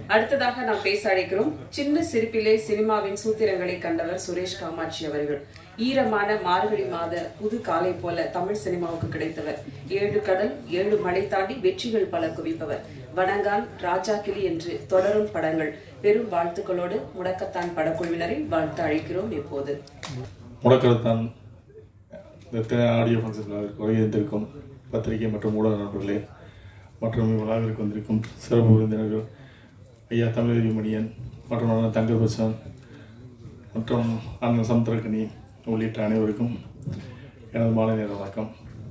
அடுத்ததாக நாம் பேச அழைக்கிறோம் சின்ன சிரிப்பிலே சினிமாவின் சூத்திரங்களை கண்டவர் சுரேஷ் காமாட்சி அவர்கள் ஈரமான மார்கழி மாத புது காலை போல தமிழ் சினிமாவுக்கு கிடைத்தவர் ஏழு கடல் ஏழு மலை தாண்டி வெற்றிகள் பல குவிப்பவர் வணங்கான் ராஜா கிளி என்று தொடரும் படங்கள் பெரும் வாழ்த்துக்களோடு முடக்கத்தான் படக்குழுவினரை வாழ்த்து அழைக்கிறோம் இப்போது முடக்கத்தான் இந்த திரை- ஆடியோ ஃபங்க்ஷனில் வருகின்றிருக்கும் பத்திரிகை மற்றும் ஊடக நண்பர்களே மற்றும் விழாவிற்கு வந்திருக்கும் சிறப்பு விருந்தினர்கள் ஐயா தமிழறி மணியன் மற்றும் அண்ணன் தங்கர் பச்சான் மற்றும் அண்ணன் சமுத்திரக்கனி உள்ளிட்ட அனைவருக்கும் எனது மாலை நேர வணக்கம்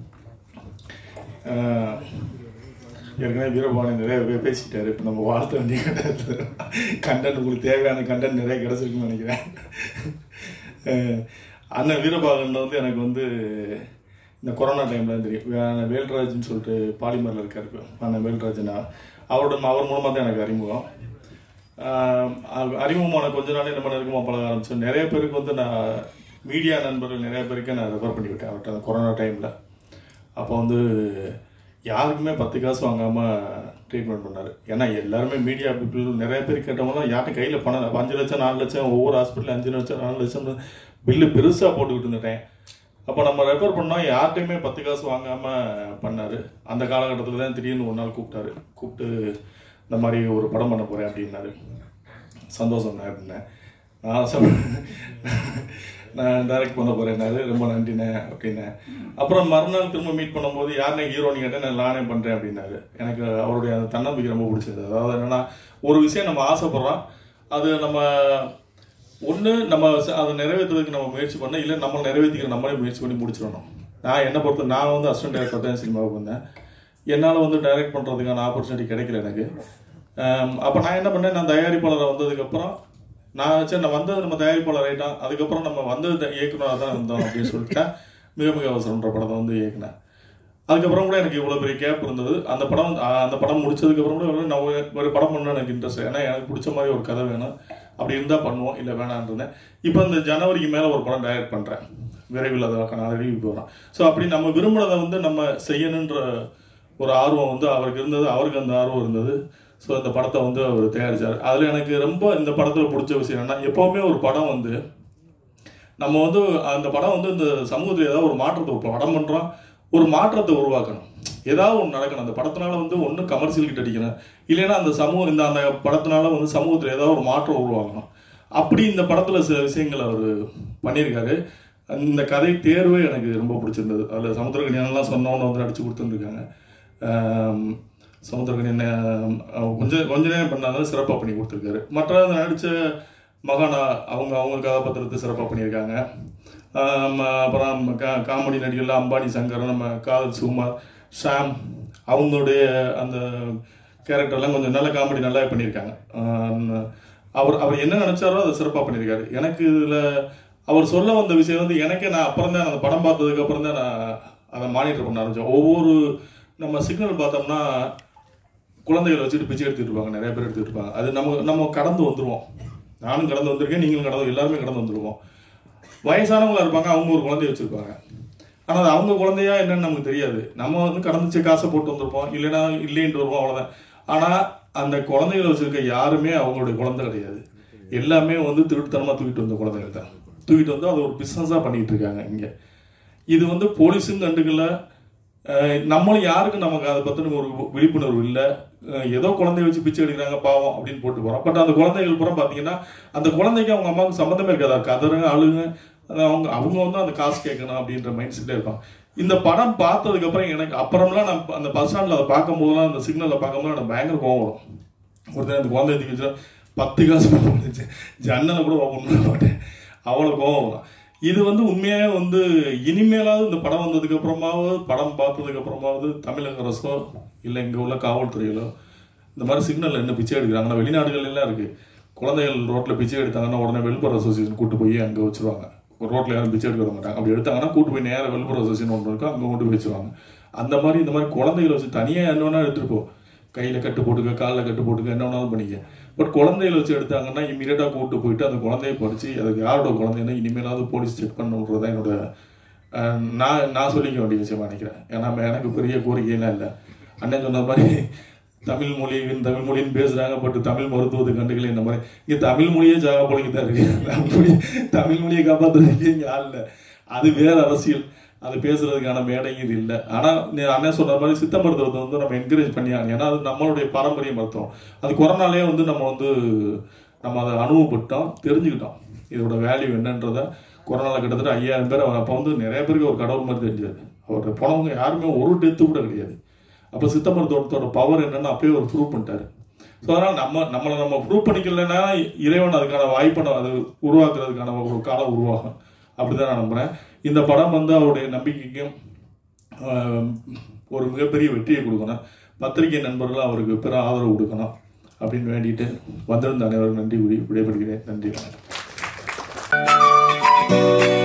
ஆஹ், ஏற்கனவே வீரபாணி நிறைய பே- பேசிட்டாரு இப்போ நம்ம வாழ்த்த வேண்டிய கண்டென்ட் கண்டென்ட் உங்களுக்கு தேவையான கண்டென்ட் நிறைய கிடச்சிருக்குன்னு நினைக்கிறேன் அஹ் அண்ணன் வீரபாகன் வந்து எனக்கு வந்து இந்த கொரோனா டைம்ல தான் தெரியும் வே- வேல்ராஜ்னு சொல்லிட்டு பாலிமரில் இருக்காரு இப்போ அண்ணன் வேல்ராஜனா அவரோட அவர் மூலமாக தான் எனக்கு அறிமுகம் ஆஹ் அ- அறிமுகமான கொஞ்ச நாளே நம்ம நெருக்கமாக பழக ஆரம்பிச்சோம் நிறைய பேருக்கு வந்து நான் மீடியா நண்பர்கள் நிறைய பேருக்கு நான் ரெஃபர் பண்ணி விட்டேன் அவர்கிட்ட அந்த கொரோனா டைமில் அப்போ வந்து யாருக்குமே பத்து காசு வாங்காமல் ட்ரீட்மெண்ட் பண்ணார் ஏன்னா எல்லாருமே மீடியா பீப்புள் நிறைய பேர் கேட்டவங்களாம் யார்ட்டும் கையில் பணம் அப்ப அஞ்சு லட்சம் நாலு லட்சம் ஒவ்வொரு ஹாஸ்பிட்டல் அஞ்சு லட்சம் நாலு லட்சம் பில்லு பெருசாக போட்டுக்கிட்டு இருந்துட்டேன் அப்போ நம்ம ரெஃபர் பண்ணோம் யார்கிட்டையுமே பத்து காசு வாங்காமல் பண்ணார் அந்த காலகட்டத்தில் தான் திடீர்னு ஒரு நாள் கூப்பிட்டாரு கூப்பிட்டு இந்த மாதிரி ஒரு படம் பண்ண போகிறேன் அப்படின்னாரு சந்தோஷம் அப்படின்னேன் நான் சொன்னேன் நான் டைரக்ட் பண்ண போறேன்னாரு ரொம்ப நன்றிண்ணே அப்படின்னேன் அப்புறம் மறுநாள் திரும்ப மீட் பண்ணும்போது யாருனே ஹீரோன்னு கேட்டேன் நான் நானே பண்றேன் அப்படின்னாரு எனக்கு அவருடைய அந்த தன்னம்பிக்கை ரொம்ப பிடிச்சது அதாவது என்னன்னா ஒரு விஷயம் நம்ம ஆசைப்படுறோம் அது நம்ம ஒன்று நம்ம ச- அதை நிறைவேற்றுறதுக்கு நம்ம முயற்சி பண்ண இல்லை நம்ம நிறைவேற்றிக்கிற நம்மளே முயற்சி பண்ணி முடிச்சிடணும் நான் என்னை பொறுத்த நான் வந்து அசிஸ்டன்ட் டைரக்டர் தான் சினிமாவுக்கு வந்தேன் என்னால் வந்து டைரக்ட் பண்ணுறதுக்கான ஆப்பர்ச்சுனிட்டி கிடைக்கல எனக்கு அப்போ நான் என்ன பண்ணேன் நான் தயாரிப்பாளரை வந்ததுக்கப்புறம் நான் சரி நான் வந்தது நம்ம தயாரிப்பாளர் ஆகிட்டோம் அதுக்கப்புறம் நம்ம வந்தது த- இயக்குனரா தான் இருந்தோம் அப்படின்னு சொல்லிட்டேன் மிக மிக அவசரம்ன்ற படத்தை வந்து இயக்குனேன் அதுக்கப்புறம் கூட எனக்கு இவ்வளோ பெரிய கேப் இருந்தது அந்த படம் அஹ் அந்த படம் முடிச்சதுக்கப்புறம் கூட நான் ஒரு ஒரு படம் பண்ண எனக்கு இன்ட்ரெஸ்ட் ஏன்னா எனக்கு பிடிச்ச மாதிரி ஒரு கதை வேணும் அப்படி இருந்தால் பண்ணுவோம் இல்லை வேணான்னு இருந்தேன் இப்போ இந்த ஜனவரிக்கு மேலே ஒரு படம் டைரக்ட் பண்ணுறேன் விரைவில் அதற்கான அறிவி போகிறோம் ஸோ அப்படி நம்ம விரும்புனதை வந்து நம்ம செய்யணுன்ற ஒரு ஆர்வம் வந்து அவருக்கு இருந்தது அவருக்கு அந்த ஆர்வம் இருந்தது ஸோ இந்த படத்தை வந்து அவர் தயாரிச்சார் அதில் எனக்கு ரொம்ப இந்த படத்தில் பிடிச்ச விஷயம் என்னன்னா எப்போவுமே ஒரு படம் வந்து நம்ம வந்து அந்த படம் வந்து இந்த சமூகத்தில் ஏதாவது ஒரு மாற்றத்தை ஒரு படம் பண்ணுறோம் ஒரு மாற்றத்தை உருவாக்கணும் ஏதாவது ஒன்று நடக்கணும் அந்த படத்தினால வந்து ஒன்று கமர்ஷியல் கிட்ட அடிக்கணும் இல்லைன்னா அந்த சமூகம் இந்த அந்த படத்தினால வந்து சமூகத்தில் ஏதாவது ஒரு மாற்றம் உருவாக்கணும் அப்படி இந்த படத்தில் சில விஷயங்கள் அவர் பண்ணியிருக்காரு இந்த கதை தேர்வே எனக்கு ரொம்ப பிடிச்சிருந்தது அதில் சமுத்திரக்கணியெல்லாம் சொன்னவொன்னு வந்து நடிச்சு கொடுத்துருந்துருக்காங்க சமுத்திரக்கணியன் கொஞ்சம் கொஞ்ச நேரம் பண்ணாலும் சிறப்பாக பண்ணி கொடுத்துருக்காரு மற்ற நடித்த மகானா அவங்க அவங்க கதாபாத்திரத்தை சிறப்பாக பண்ணியிருக்காங்க ஆம், அப்புறம் கா காமெடி நடிகர்கள் அம்பானி சங்கர் நம்ம காதல் சுகுமார் ஷாம் அவங்களுடைய அந்த கேரக்டர்லாம் கொஞ்சம் நல்ல காமெடி நல்லா பண்ணியிருக்காங்க ஆம், அவர் அவர் என்ன நினைச்சாரோ அதை சிறப்பாக பண்ணியிருக்காரு எனக்கு இதில் அவர் சொல்ல வந்த விஷயம் வந்து எனக்கே நான் அப்புறம் தான் அந்த படம் பார்த்ததுக்கு அப்புறம் தான் நான் அதை மானிட்டர் பண்ண ஆரம்பித்தேன் ஒவ்வொரு நம்ம சிக்னல் பார்த்தோம்னா குழந்தைகளை வச்சுட்டு பிச்சை எடுத்துட்டு இருப்பாங்க நிறைய பேர் எடுத்துட்டு இருப்பாங்க அது நம்ம நம்ம கடந்து வந்துருவோம் நானும் கடந்து வந்திருக்கேன் நீங்களும் கடந்து எல்லாருமே கடந்து வந்துருவோம் வயசானவங்களா இருப்பாங்க அவங்க ஒரு குழந்தைய வச்சிருப்பாங்க ஆனால் அது அவங்க குழந்தையா என்னன்னு நமக்கு தெரியாது நம்ம வந்து கடந்துச்சு காசை போட்டு வந்திருப்போம் இல்லைன்னா இல்லைன்ட்டு வருவோம் அவ்வளோதான் ஆனால் அந்த குழந்தைகளை வச்சிருக்க யாருமே அவங்களுடைய குழந்தை கிடையாது எல்லாமே வந்து திருட்டுத்தனமாக தூக்கிட்டு வந்த குழந்தைகள் தான் தூக்கிட்டு வந்து அதை ஒரு பிஸ்னஸாக பண்ணிட்டு இருக்காங்க இங்கே இது வந்து போலீஸும் கண்டுக்கல அஹ் நம்மளும் யாருக்கும் நமக்கு அதை பற்றின ஒரு விழிப்புணர்வு இல்லை ஏதோ குழந்தைய வச்சு பிச்சை எடுக்கிறாங்க பாவம் அப்படின்னு போட்டு போகிறோம் பட் அந்த குழந்தைகள் புறம் பார்த்தீங்கன்னா அந்த குழந்தைக்கு அவங்க அம்மாவுக்கு சம்மந்தமே இருக்காது கதறுங்க அழுங்க அது அவங்க அவங்க வந்து அந்த காசு கேட்கணும் அப்படின்ற மைண்ட் செட்டே இருப்பாங்க இந்த படம் பார்த்ததுக்கு அப்புறம் எனக்கு அப்புறம்லாம் நான் அந்த பஸ் ஸ்டாண்டில் அதை பார்க்கும்போதெல்லாம் அந்த சிக்னலில் பார்க்கும்போது எனக்கு பயங்கர கோவம் வரும் ஒருத்தர் அந்த குழந்தை தூக்கி வச்சா பத்து காசு வந்துச்சு ஜன்னலை கூட ஓப்பன் பண்ண மாட்டேன் அவ்வளோ கோவம் வரும் இது வந்து உண்மையாவே வந்து இனிமேலாவது இந்த படம் வந்ததுக்கு அப்புறமாவது படம் பார்த்ததுக்கு அப்புறமாவது தமிழக அரசோ இல்லை இங்கே உள்ள காவல்துறையிலோ இந்த மாதிரி சிக்னல்ல என்ன பிச்சை எடுக்கிறாங்கன்னா வெளிநாடுகள் எல்லாம் இருக்கு குழந்தைகள் ரோட்ல பிச்சை எடுத்தாங்கன்னா உடனே வெல்பர் அசோசியேஷன் கூட்டு போய் அங்கே வச்சிருவாங்க ஒரு ரோட்ல யாரும் பிச்சை எடுக்க விட மாட்டாங்க அப்படி எடுத்தாங்கன்னா கூட்டு போய் நேரம் வெல்பர் அசோசியேஷன் ஒன்று இருக்கும் அங்கே கொண்டு போய் வச்சிருவாங்க அந்த மாதிரி இந்த மாதிரி குழந்தைகளை வச்சு தனியாக என்ன வேணா எடுத்துட்டு போ கையில கட்டு போட்டுக்க காலில் கட்டு போட்டுக்க என்ன வேணாலும் பண்ணிக்க பட் குழந்தைகளை வச்சு எடுத்தாங்கன்னா இமீடியட்டா கூட்டு போயிட்டு அந்த குழந்தைய படிச்சு அதுக்கு யாரோட குழந்தைன்னா இனிமேலாவது போலீஸ் செக் பண்ணுன்றது தான் என்னோட அஹ், நான் நான் சொல்லிக்க வேண்டிய விஷயமா நினைக்கிறேன் ஏன்னா எனக்கு பெரிய கோரிக்கையெல்லாம் இல்லை அண்ணன் சொன்ன மாதிரி தமிழ் மொழி இவன் தமிழ் மொழின்னு பேசுறாங்க பட் தமிழ் மருத்துவத்தை கண்டுக்கல இந்த மாதிரி இங்க தமிழ் மொழியே ஜாக போலிக்கு தான் இருக்கு தமிழ் மொழி தமிழ் மொழியை காப்பாற்றுறதுக்கு இங்க ஆள் இல்லை அது வேற அரசியல் அது பேசுறதுக்கான மேடையும் இது இல்லை ஆனா நீ அண்ணன் சொன்ன மாதிரி சித்த மருத்துவத்தை வந்து நம்ம என்கரேஜ் பண்ணி ஆகணும் ஏன்னா அது நம்மளுடைய பாரம்பரிய மருத்துவம் அது கொரோனாலே வந்து நம்ம வந்து நம்ம அதை அனுபவப்பட்டோம் தெரிஞ்சுக்கிட்டோம் இதோட வேல்யூ என்னன்றத கொரோனாவில் கிட்டத்தட்ட ஐயாயிரம் பேர் அவர் அப்போ வந்து நிறைய பேருக்கு ஒரு கடவுள் மாதிரி தெரிஞ்சாரு அவர் போனவங்க யாருமே ஒரு டெத்து கூட கிடையாது அப்போ சித்த மருத்துவத்தோட பவர் என்னன்னு அப்பயே ஒரு ப்ரூவ் பண்ணிட்டாரு ஸோ அதனால் நம்ம நம்மளை நம்ம ப்ரூவ் பண்ணிக்கலன்னா இறைவன் அதுக்கான வாய்ப்பை நம்ம அது உருவாக்குறதுக்கான ஒரு காலம் உருவாகும் அப்படிதான் நான் நம்புறேன் இந்த படம் வந்து அவருடைய நம்பிக்கைக்கும் ஆஹ், ஒரு மிகப்பெரிய வெற்றியை கொடுக்கணும் பத்திரிகை நண்பர்கள் அவருக்கு பிற ஆதரவு கொடுக்கணும் அப்படின்னு வேண்டிட்டு வந்திருந்த அனைவரும் நன்றி கூறி விடைபெறுகிறேன் நன்றி வணக்கம்